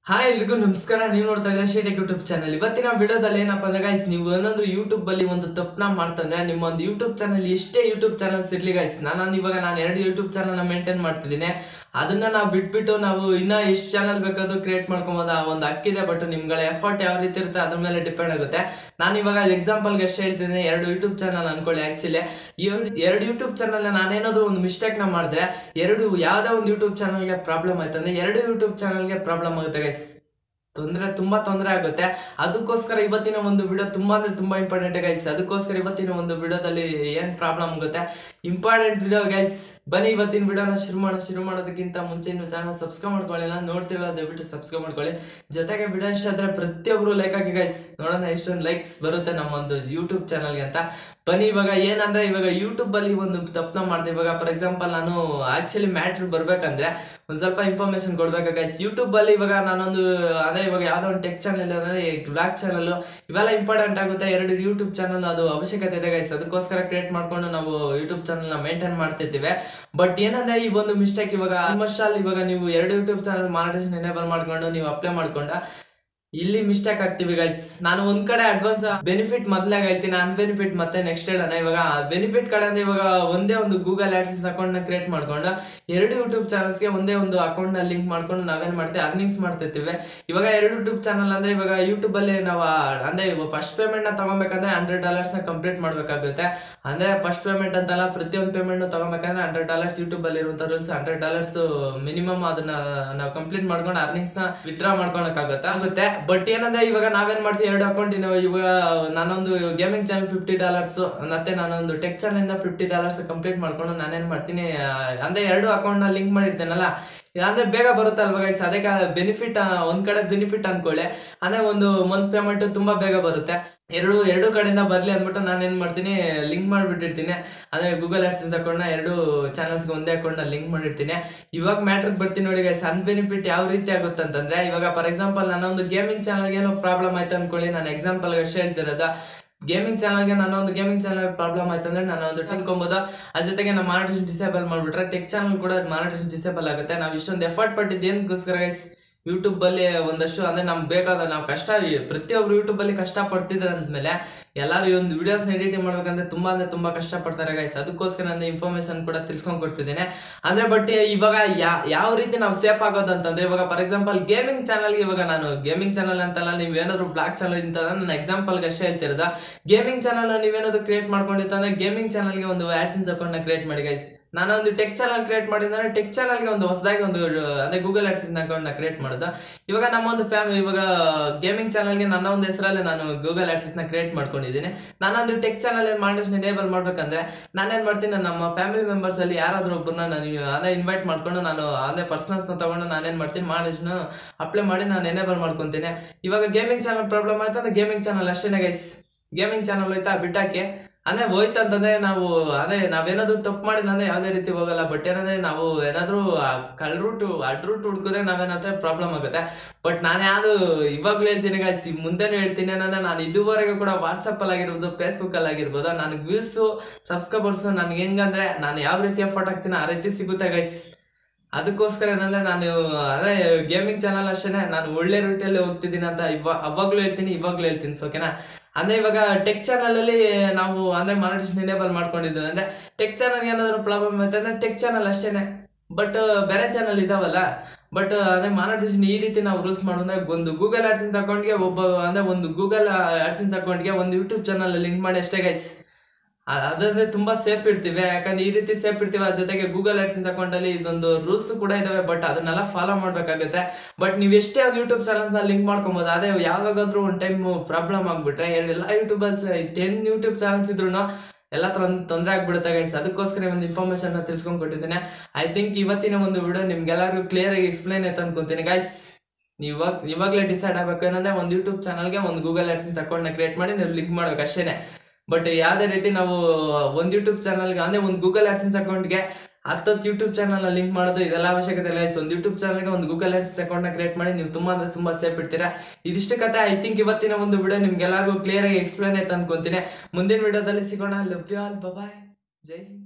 hi ಎಲ್ರಿಗೂ ನಮಸ್ಕಾರ ನೀವು ನೋಡ್ತಾ ಇದ್ರೆ ಶೇಟೆಕ್ ಯೂಟ್ಯೂಬ್ ಚಾನಲ್ ಇವತ್ತಿನ ವಿಡಿಯೋದಲ್ಲಿ ಏನಪ್ಪಾ ಅಂದ್ರೆ ಗೈಸ್ ನೀವು ಏನಾದ್ರು ಯೂಟ್ಯೂಬ್ ಅಲ್ಲಿ ಒಂದು ತಪ್ಪನ ಮಾಡ್ತಂದ್ರೆ ನಿಮ್ಮ ಒಂದು ಯೂಟ್ಯೂಬ್ ಚಾನಲ್ ಎಷ್ಟೇ ಯೂಟ್ಯೂಬ್ ಚಾನಲ್ಸ್ ಇರ್ಲಿ ಗೈಸ್ ನಾನು ಇವಾಗ ನಾನು ಎರಡು ಯೂಟ್ಯೂಬ್ ಚಾನಲ್ ಮೇಂಟೈನ್ ಮಾಡ್ತಿದ್ದೀನಿ ಅದನ್ನ ನಾವು ಬಿಟ್ಬಿಟ್ಟು ನಾವು ಇನ್ನ ಎಷ್ಟು ಚಾನಲ್ ಬೇಕಾದ್ರೂ ಕ್ರಿಯೇಟ್ ಮಾಡ್ಕೊಬೋದು ಆ ಒಂದು ಹಕ್ಕಿದೆ ಬಟ್ ನಿಮ್ಗಳ ಎಫರ್ಟ್ ಯಾವ ರೀತಿ ಇರುತ್ತೆ ಅದ್ರ ಮೇಲೆ ಡಿಪೆಂಡ್ ಆಗುತ್ತೆ ನಾನು ಇವಾಗ ಎಕ್ಸಾಂಪಲ್ಗೆ ಎಷ್ಟು ಹೇಳ್ತಿದ್ದೀನಿ ಎರಡು ಯೂಟ್ಯೂಬ್ ಚಾನಲ್ ಅನ್ಕೊಳ್ಳಿ ಆಕ್ಚುಲಿ ಈ ಒಂದು ಎರಡು ಯೂಟ್ಯೂಬ್ ಚಾನಲ್ ನಾನೇನಾದ್ರು ಒಂದು ಮಿಸ್ಟೇಕ್ ನ ಮಾಡಿದ್ರೆ ಎರಡು ಯಾವ್ದೋ ಒಂದು ಯೂಟ್ಯೂಬ್ ಚಾನಲ್ಗೆ ಪ್ರಾಬ್ಲಮ್ ಆಯ್ತು ಅಂದ್ರೆ ಎರಡು ಯೂಟ್ಯೂಬ್ ಚಾನಲ್ಗೆ ಪ್ರಾಬ್ಲಮ್ ಆಗುತ್ತೆ ಗೈಸ್ ತೊಂದರೆ ತುಂಬಾ ತೊಂದರೆ ಆಗುತ್ತೆ ಅದಕ್ಕೋಸ್ಕರ ಇವತ್ತಿನ ಒಂದು ವಿಡಿಯೋ ತುಂಬಾ ಅಂದ್ರೆ ತುಂಬಾ ಇಂಪಾರ್ಟೆಂಟ್ ಗೈಸ್ ಅದಕ್ಕೋಸ್ಕರ ಇವತ್ತಿನ ಒಂದು ವಿಡಿಯೋದಲ್ಲಿ ಏನ್ ಪ್ರಾಬ್ಲಮ್ ಆಗುತ್ತೆ ಇಂಪಾರ್ಟೆಂಟ್ ವಿಡಿಯೋ ಗೈಸ್ ಬನ್ನಿ ಇವತ್ತಿನ ವಿಡಿಯೋನ ಶುರು ಮಾಡೋಣ ಶುರು ಮಾಡೋದಕ್ಕಿಂತ ಮುಂಚೆ ನೀವು ಚಾನಲ್ ಸಬ್ಸ್ಕ್ರೈಬ್ ಮಾಡ್ಕೊಳ್ಳಿಲ್ಲ ನೋಡ್ತಿಲ್ಲ ದಯವಿಟ್ಟು ಸಬ್ಸ್ಕ್ರೈಬ್ ಮಾಡ್ಕೊಳ್ಳಿ ಜೊತೆಗೆ ವಿಡಿಯೋ ಇಷ್ಟ ಆದ್ರೆ ಪ್ರತಿಯೊಬ್ರು ಲೈಕ್ ಹಾಕಿ ಗೈಸ್ ನೋಡೋಣ ಎಷ್ಟೊಂದು ಲೈಕ್ಸ್ ಬರುತ್ತೆ ನಮ್ಮ ಒಂದು ಯೂಟ್ಯೂಬ್ ಚಾನಲ್ಗೆ ಅಂತ ಬನ್ನಿ ಇವಾಗ ಏನಂದ್ರೆ ಇವಾಗ ಯೂಟ್ಯೂಬ್ ಅಲ್ಲಿ ಒಂದು ತಪ್ಪನ ಮಾಡಿದೆ ಇವಾಗ ಫಾರ್ ಎಕ್ಸಾಂಪಲ್ ನಾನು ಆಕ್ಚುಲಿ ಮ್ಯಾಟ್ರ್ ಬರ್ಬೇಕಂದ್ರೆ ಒಂದ್ ಸ್ವಲ್ಪ ಇನ್ಫಾರ್ಮೇಶನ್ ಕೊಡ್ಬೇಕು ಗೈಸ್ ಯೂಟ್ಯೂಬ್ ಅಲ್ಲಿ ಇವಾಗ ನಾನೊಂದು ಅದೇ ಇವಾಗ ಯಾವ್ದೋ ಒಂದು ಟೆಕ್ ಚಾನಲ್ ಅಂದ್ರೆ ಬ್ಲಾಗ್ ಚಾನಲ್ ಇವೆಲ್ಲ ಇಂಪಾರ್ಟೆಂಟ್ ಆಗುತ್ತೆ ಎರಡು ಯೂಟ್ಯೂಬ್ ಚಾನಲ್ ಅದು ಅವಶ್ಯಕತೆ ಇದೆ ಗೈಸ್ ಅದಕ್ಕೋಸ್ಕರ ಕ್ರಿಯೇಟ್ ಮಾಡ್ಕೊಂಡು ನಾವು ಯೂಟ್ಯೂಬ್ ಚಾನಲ್ ನ ಮೇಂಟೈನ್ ಮಾಡ್ತಿರ್ತೀವಿ ಬಟ್ ಏನಂದ್ರೆ ಈ ಒಂದು ಮಿಸ್ಟೇಕ್ ಇವಾಗ ಆಲ್ಮೋಸ್ಟ್ ಆಲ್ ಇವಾಗ ನೀವು ಎರಡು ಯೂಟ್ಯೂಬ್ ಚಾನಲ್ ಮಾನಿಟೇಷನ್ ಎನೇಬಲ್ ಮಾಡ್ಕೊಂಡು ನೀವು ಅಪ್ಲೈ ಮಾಡ್ಕೊಂಡ ಇಲ್ಲಿ ಮಿಸ್ಟೇಕ್ ಆಗ್ತೀವಿ ಗೈಸ್ ನಾನು ಒಂದ್ ಕಡೆ ಅಡ್ವಾನ್ಸ್ ಬೆನಿಫಿಟ್ ಮೊದ್ಲಾಗ ಹೇಳ್ತೀನಿ ಅನ್ ಬೆನಿಫಿಟ್ ಮತ್ತೆ ನೆಕ್ಸ್ಟ್ ಹೇಳೋಣ ಇವಾಗ ಬೆನಿಫಿಟ್ ಕಡೆ ಅಂದ್ರೆ ಇವಾಗ ಒಂದೇ ಒಂದು ಗೂಗಲ್ ಆಡ್ಸನ್ಸ್ ಅಕೌಂಟ್ ನ ಕ್ರಿಯೇಟ್ ಮಾಡ್ಕೊಂಡು ಎರಡು ಯೂಟ್ಯೂಬ್ ಚಾನಲ್ಸ್ ಗೆ ಒಂದೇ ಒಂದು ಅಕೌಂಟ್ ನ ಲಿಂಕ್ ಮಾಡ್ಕೊಂಡು ನಾವೇನ್ ಮಾಡ್ತೀವಿ ಅರ್ನಿಂಗ್ಸ್ ಮಾಡ್ತಿರ್ತೀವಿ ಇವಾಗ ಎರಡು ಯೂಟ್ಯೂಬ್ ಚಾನಲ್ ಅಂದ್ರೆ ಇವಾಗ ಯೂಟ್ಯೂಬ್ ಅಲ್ಲಿ ನಾವು ಆ- ಅಂದ್ರೆ ಫಸ್ಟ್ ಪೇಮೆಂಟ್ ನ ತಗೊಬೇಕಂದ್ರೆ ಹಂಡ್ರೆಡ್ ಡಾಲರ್ಸ್ ನ ಕಂಪ್ಲೀಟ್ ಮಾಡ್ಬೇಕಾಗುತ್ತೆ ಅಂದ್ರೆ ಫಸ್ಟ್ ಪೇಮೆಂಟ್ ಅಂತಲ್ಲ ಪ್ರತಿಯೊಂದು ಪೇಮೆಂಟ್ ತಗೋಬೇಕಂದ್ರೆ ಹಂಡ್ರೆಡ್ ಡಾಲರ್ಸ್ ಯೂಟ್ಯೂಬ್ ಅಲ್ಲಿ ಇರುವಂತ ರೂಲ್ಸ್ ಹಂಡ್ರೆಡ್ ಡಾಲರ್ಸ್ ಮಿನಿಮಮ್ ಅದನ್ನ ನಾವು ಕಂಪ್ಲೀಟ್ ಮಾಡ್ಕೊಂಡು ಅರ್ನಿಂಗ್ಸ್ ನ ವಿತ್ಡ್ರಾ ಮಾಡ್ಕೊಳಕ್ಕಾಗುತ್ತೆ ಆಗುತ್ತೆ ಬಟ್ ಏನಂದ್ರೆ ಇವಾಗ ನಾವೇನ್ ಮಾಡ್ತೀವಿ ಎರಡು ಅಕೌಂಟ್ ಇವಾಗ ನಾನೊಂದು ಗೇಮಿಂಗ್ ಚಾನಲ್ ಫಿಫ್ಟಿ ಡಾಲರ್ಸ್ ಮತ್ತೆ ನಾನೊಂದು ಟೆಕ್ ಚಾನಲ್ ಇಂದ ಫಿಫ್ಟಿ ಡಾಲರ್ಸ್ ಕಂಪ್ಲೀಟ್ ಮಾಡ್ಕೊಂಡು ನಾನೇನ್ ಮಾಡ್ತೀನಿ ಆ, ಅಂದ್ರೆ ಎರಡು ಅಕೌಂಟ್ ನ ಲಿಂಕ್ ಮಾಡಿರ್ತೇನಲ್ಲ ಅಂದ್ರೆ ಬೇಗ ಬರುತ್ತಲ್ವ ಗೈಸ್ ಅದಕ್ಕೆ ಬೆನಿಫಿಟ್ ಒಂದ್ ಕಡೆ ಬೆನಿಫಿಟ್ ಅನ್ಕೊಳ್ಳಿ ಅಂದ್ರೆ ಒಂದು ಮಂತ್ ಪೇಮೆಂಟ್ ತುಂಬಾ ಬೇಗ ಬರುತ್ತೆ ಎರಡು ಎರಡು ಕಡೆಯಿಂದ ಬರ್ಲಿ ಅಂದ್ಬಿಟ್ಟು ನಾನು ಏನ್ ಮಾಡ್ತೀನಿ ಲಿಂಕ್ ಮಾಡ್ಬಿಟ್ಟಿರ್ತೀನಿ ಅಂದ್ರೆ ಗೂಗಲ್ ಆಡ್ಸನ್ಸ್ ಅಕೌಂಟ್ ನ ಎರಡು ಚಾನಲ್ಸ್ಗೆ ಒಂದೇ ಅಕೌಂಟ್ ನ ಲಿಂಕ್ ಮಾಡಿರ್ತೀನಿ ಇವಾಗ ಮ್ಯಾಟ್ರಿಗೆ ಬರ್ತೀನಿ ನೋಡಿ ಗೈಸ್ ಅನ್ ಬೆನಿಫಿಟ್ ಯಾವ ರೀತಿ ಆಗುತ್ತೆ ಅಂತಂದ್ರೆ ಇವಾಗ ಫಾರ್ ಎಕ್ಸಾಂಪಲ್ ನನ್ನ ಒಂದು ಗೇಮಿಂಗ್ ಚಾನಲ್ಗೆ ಏನೋ ಪ್ರಾಬ್ಲಮ್ ಆಯ್ತು ಅನ್ಕೊಳ್ಳಿ ನಾನು ಎಕ್ಸಾಂಪಲ್ ಅಷ್ಟೇ ಹೇಳ್ತಿರೋದ ಗೇಮಿಂಗ್ ಚಾನಲ್ಗೆ ನನ್ನ ಒಂದು ಗೇಮಿಂಗ್ ಚಾನಲ್ ಪ್ರಾಬ್ಲಮ್ ಆಯ್ತು ಅಂದ್ರೆ ನಾನು ಒಂದು ತಿಳ್ಕೊಬೋದು ಅದ್ರ ಜೊತೆಗೆ ನಾವು ಮಾನಿಟೇಷನ್ ಡಿಸೇಬಲ್ ಮಾಡ್ಬಿಟ್ರೆ ಟೆಕ್ ಚಾನಲ್ ಕೂಡ ಮಾನಿಟೇಷನ್ ಡಿಸೇಬಲ್ ಆಗುತ್ತೆ ನಾವು ಇಷ್ಟೊಂದು ಎಫರ್ಟ್ ಪಟ್ಟಿದ್ದು ಏನಕ್ಕೋಸ್ಕರ ಗೈಸ್ ಯೂಟ್ಯೂಬ್ ಅಲ್ಲಿ ಒಂದಷ್ಟು ಅಂದ್ರೆ ನಮ್ಗೆ ಬೇಕಾದ ನಾವು ಕಷ್ಟ ಪ್ರತಿಯೊಬ್ರು ಯೂಟ್ಯೂಬ್ ಅಲ್ಲಿ ಕಷ್ಟ ಪಡ್ತಿದ್ದಾರೆ ಅಂದ್ಮೇಲೆ ಎಲ್ಲಾರು ಈ ಒಂದು ವಿಡಿಯೋಸ್ ಎಡಿಟಿಂಗ್ ಮಾಡ್ಬೇಕಂದ್ರೆ ತುಂಬಾ ಅಂದ್ರೆ ತುಂಬಾ ಕಷ್ಟ ಪಡ್ತಾರೆ ಗೈಸ್ ಅದಕ್ಕೋಸ್ಕರ ನಾನು ಇನ್ಫಾರ್ಮೇಶನ್ ಕೂಡ ತಿಳ್ಸ್ಕೊಂಡ್ ಕೊಡ್ತಿದ್ದೇನೆ ಅಂದ್ರೆ ಬಟ್ ಇವಾಗ ಯಾ- ಯಾವ ರೀತಿ ನಾವು ಸೇಫ್ ಆಗೋದು ಅಂತಂದ್ರೆ ಇವಾಗ ಫಾರ್ ಎಕ್ಸಾಂಪಲ್ ಗೇಮಿಂಗ್ ಚಾನಲ್ಗೆ ಇವಾಗ ನಾನು ಗೇಮಿಂಗ್ ಚಾನಲ್ ಅಂತಲ್ಲ ನೀವು ಏನಾದ್ರು ಬ್ಲಾಗ್ ಚಾನಲ್ ಅಂತ ನಾನು ಎಕ್ಸಾಂಪಲ್ಗೆ ಅಷ್ಟೇ ಹೇಳ್ತಿರೋದ ಗೇಮಿಂಗ್ ಚಾನಲ್ ನೀವೇನಾದ್ರು ಕ್ರಿಯೇಟ್ ಮಾಡ್ಕೊಂಡಿತ್ತಂದ್ರೆ ಗೇಮಿಂಗ್ ಚಾನಲ್ಗೆ ಒಂದು ಆಡ್ಸನ್ಸ್ ಅಕೌಂಟ್ ನ ಕ್ರಿಯೇಟ್ ಮಾಡಿ ಗೈಸ್ ನಾನು ಒಂದು ಟೆಕ್ ಚಾನಲ್ ಕ್ರಿಯೇಟ್ ಮಾಡಿದ್ರೆ ಟೆಕ್ ಚಾನಲ್ಗೆ ಒಂದು ಹೊಸದಾಗಿ ಒಂದು ಅದೇ ಗೂಗಲ್ ಆಡ್ಸನ್ಸ್ ಅಕೌಂಟ್ ನ ಕ್ರಿಯೇಟ್ ಮಾಡೋದು ಇವಾಗ ನಮ್ಮ ಒಂದು ಫ್ಯಾಮಿಲಿ ಇವಾಗ ಗೇಮಿಂಗ್ ಚಾನಲ್ಗೆ ನನ್ನ ಒಂದು ಹೆಸರಲ್ಲಿ ನಾನು ಗೂಗಲ್ ಆಡ್ಸನ್ಸ್ ನ ಕ್ರಿಯೇಟ್ ಮಾಡ್ಕೊಂಡಿದ್ದೀನಿ ನಾನೊಂದು ಟೆಕ್ ಚಾನಲ್ ಏನ್ ಮಾಡಿದ್ರೆ ಎನೇಬಲ್ ಮಾಡ್ಬೇಕಂದ್ರೆ ನಾನೇನ್ ಮಾಡ್ತೀನಿ ನಮ್ಮ ಫ್ಯಾಮಿಲಿ ಮೆಂಬರ್ಸ್ ಅಲ್ಲಿ ಯಾರಾದ್ರೂ ಒಬ್ಬರನ್ನ ನಾನು ಅದೇ ಇನ್ವೈಟ್ ಮಾಡ್ಕೊಂಡು ನಾನು ಅದೇ ಪರ್ಸನಲ್ಸ್ ನ ತಗೊಂಡು ನಾನೇನ್ ಮಾಡ್ತೀನಿ ಮಾಡಿಸ್ನ ಅಪ್ಲೈ ಮಾಡಿ ನಾನು ಎನೇಬಲ್ ಮಾಡ್ಕೊಂತೀನಿ ಇವಾಗ ಗೇಮಿಂಗ್ ಚಾನಲ್ ಪ್ರಾಬ್ಲಮ್ ಆಯ್ತು ಅಂದ್ರೆ ಗೇಮಿಂಗ್ ಚಾನಲ್ ಅಷ್ಟೇನೆ ಗೈಸ್ ಗೇಮಿಂಗ್ ಚಾನಲ್ ಹೋಯ್ತಾ ಬಿಟ್ಟಾಕಿ ಅಂದ್ರೆ ಹೋಯ್ತು ಅಂತಂದ್ರೆ ನಾವು ಅದೇ ನಾವೇನಾದ್ರೂ ತಪ್ಪು ಮಾಡಿಲ್ಲ ಅಂದ್ರೆ ಯಾವ್ದೇ ರೀತಿ ಹೋಗಲ್ಲ ಬಟ್ ಏನಂದ್ರೆ ನಾವು ಏನಾದ್ರೂ ಕಳ್ ರೂಟ್ ಅಡ್ ರೂಟ್ ಹುಡ್ಕಿದ್ರೆ ನಾವೇನಾದ್ರೆ ಪ್ರಾಬ್ಲಮ್ ಆಗುತ್ತೆ ಬಟ್ ನಾನು ಯಾವ್ದು ಇವಾಗ್ಲೂ ಹೇಳ್ತೀನಿ guys, ಈ ಮುಂದೆನೂ ಹೇಳ್ತೀನಿ ಏನಂದ್ರೆ ನಾನು ಇದುವರೆಗೂ ಕೂಡ ವಾಟ್ಸಪ್ ಅಲ್ಲಿ ಆಗಿರ್ಬೋದು ಫೇಸ್ಬುಕ್ ಅಲ್ಲಿ ಆಗಿರ್ಬೋದು ನನಗೆ ವ್ಯೂಸ್ ಸಬ್ಸ್ಕ್ರೈಬರ್ಸ್ ನನ್ಗೆ ಹೆಂಗಂದ್ರೆ ನಾನು ಯಾವ ರೀತಿ ಎಫರ್ಟ್ ಹಾಕ್ತೀನಿ ಆ ರೀತಿ ಸಿಗುತ್ತೆ ಗೈಸ್ ಅದಕ್ಕೋಸ್ಕರ ಏನಂದ್ರೆ ನಾನು ಅದೇ ಗೇಮಿಂಗ್ ಚಾನಲ್ ಅಷ್ಟೇನೆ ನಾನು ಒಳ್ಳೆ ರೂಟಲ್ಲಿ ಹೋಗ್ತಿದ್ದೀನಿ ಅಂತ ಇವಾಗ ಅವಾಗ್ಲೂ ಹೇಳ್ತೀನಿ ಇವಾಗ್ಲೂ ಹೇಳ್ತೀನಿ ಸೊ ಓಕೆನಾ ಅಂದ್ರೆ ಇವಾಗ ಟೆಕ್ ಚಾನಲ್ ಅಲ್ಲಿ ನಾವು ಅಂದ್ರೆ ಮಾನಿಟೇಷನ್ ಎನೇಬಲ್ ಮಾಡ್ಕೊಂಡಿದ್ದೀವಿ ಅಂದ್ರೆ ಟೆಕ್ ಚಾನಲ್ ಏನಾದ್ರು ಪ್ರಾಬ್ಲಮ್ ಆಯ್ತು ಅಂದ್ರೆ ಟೆಕ್ ಚಾನಲ್ ಅಷ್ಟೇನೆ ಬಟ್ ಬೇರೆ ಚಾನಲ್ ಇದಾವಲ್ಲ ಬಟ್ ಅದೇ ಮಾನಿಟೇಷನ್ ಈ ರೀತಿ ನಾವು ರೂಲ್ಸ್ ಮಾಡೋದ್ರೆ ಒಂದು ಗೂಗಲ್ ಆಡ್ಸನ್ಸ್ ಅಕೌಂಟ್ಗೆ ಒಬ್ಬ ಅಂದ್ರೆ ಒಂದು ಗೂಗಲ್ ಆಡ್ಸನ್ಸ್ ಅಕೌಂಟ್ಗೆ ಒಂದು ಯೂಟ್ಯೂಬ್ ಚಾನಲ್ ಲಿಂಕ್ ಮಾಡಿ ಅಷ್ಟೇ ಗೈಸ್ ಅದಂದ್ರೆ ತುಂಬಾ ಸೇಫ್ ಇರ್ತೀವಿ ಯಾಕಂದ್ರೆ ಈ ರೀತಿ ಸೇಫ್ ಇರ್ತೀವಿ ಅದ್ರ ಜೊತೆಗೆ ಗೂಗಲ್ ಆಡ್ಸನ್ಸ್ ಅಕೌಂಟ್ ಅಲ್ಲಿ ಇದೊಂದು ರೂಲ್ಸ್ ಕೂಡ ಇದಾವೆ ಬಟ್ ಅದನ್ನೆಲ್ಲ ಫಾಲೋ ಮಾಡ್ಬೇಕಾಗುತ್ತೆ ಬಟ್ ನೀವು ಎಷ್ಟೇ ಒಂದು ಯೂಟ್ಯೂಬ್ ಚಾನಲ್ ನ ಲಿಂಕ್ ಮಾಡ್ಕೊಬೋದು ಅದೇ ಯಾವಾಗಾದ್ರೂ ಒಂದು ಟೈಮ್ ಪ್ರಾಬ್ಲಮ್ ಆಗ್ಬಿಟ್ರೆ ಎಲ್ಲ ಯೂಟ್ಯೂಬ್ ಟೆನ್ ಯೂಟ್ಯೂಬ್ ಚಾನಲ್ಸ್ ಇದ್ರು ಎಲ್ಲ ತೊಂದರೆ ಆಗ್ಬಿಡುತ್ತೆ ಗೈಸ್ ಅದಕ್ಕೋಸ್ಕರ ಒಂದು ಇನ್ಫಾರ್ಮೇಶನ್ ನ ತಿಳ್ಸ್ಕೊಂಡ್ ಕೊಟ್ಟಿದ್ದೇನೆ ಐ ಥಿಂಕ್ ಇವತ್ತಿನ ಒಂದು ವಿಡಿಯೋ ನಿಮ್ಗೆಲ್ಲರಿಗೂ ಕ್ಲಿಯರ್ ಆಗಿ ಎಕ್ಸ್ಪ್ಲೈನ್ ಆಯ್ತು ಅನ್ಕೊಂತೀನಿ ಗೈಸ್ ಇವಾಗ ಇವಾಗಲೇ ಡಿಸೈಡ್ ಆಗ್ಬೇಕು ಏನಂದ್ರೆ ಒಂದು ಯೂಟ್ಯೂಬ್ ಚಾನಲ್ಗೆ ಒಂದು ಗೂಗಲ್ ಆಡ್ಸನ್ಸ್ ಅಕೌಂಟ್ ನ ಕ್ರಿಯೇಟ್ ಮಾಡಿ ನೀವು ಲಿಂಕ್ ಮಾಡ್ಬೇಕು ಅಷ್ಟೇನೆ ಬಟ್ ಯಾವ್ದೇ ರೀತಿ ನಾವು ಒಂದು ಯೂಟ್ಯೂಬ್ ಚಾನಲ್ಗೆ ಅಂದ್ರೆ ಒಂದು ಗೂಗಲ್ ಆಡ್ಸನ್ಸ್ ಅಕೌಂಟ್ಗೆ ಹತ್ತತ್ತು ಯೂಟ್ಯೂಬ್ ಚಾನಲ್ ಲಿಂಕ್ ಮಾಡೋದು ಇದೆಲ್ಲ ಅವಶ್ಯಕತೆ ಇಲ್ಲ ಒಂದು ಯೂಟ್ಯೂಬ್ ಚಾನಲ್ಗೆ ಒಂದು ಗೂಗಲ್ ಆಡ್ಸನ್ಸ್ ಅಕೌಂಟ್ ನ ಕ್ರಿಯೇಟ್ ಮಾಡಿ ನೀವು ತುಂಬಾ ಅಂದ್ರೆ ತುಂಬಾ ಸೇಫ್ ಇಡ್ತೀರಾ ಇದಿಷ್ಟು ಕತೆ ಐ ಥಿಂಕ್ ಇವತ್ತಿನ ಒಂದು ವಿಡಿಯೋ ನಿಮ್ಗೆಲ್ಲರಿಗೂ ಕ್ಲಿಯರ್ ಆಗಿ ಎಕ್ಸ್ಪ್ಲೈನ್ ಆಯ್ತು ಅನ್ಕೊಂತೀನಿ ಮುಂದಿನ ವಿಡಿಯೋದಲ್ಲಿ ಸಿಗೋಣ love you all bye Jai Hind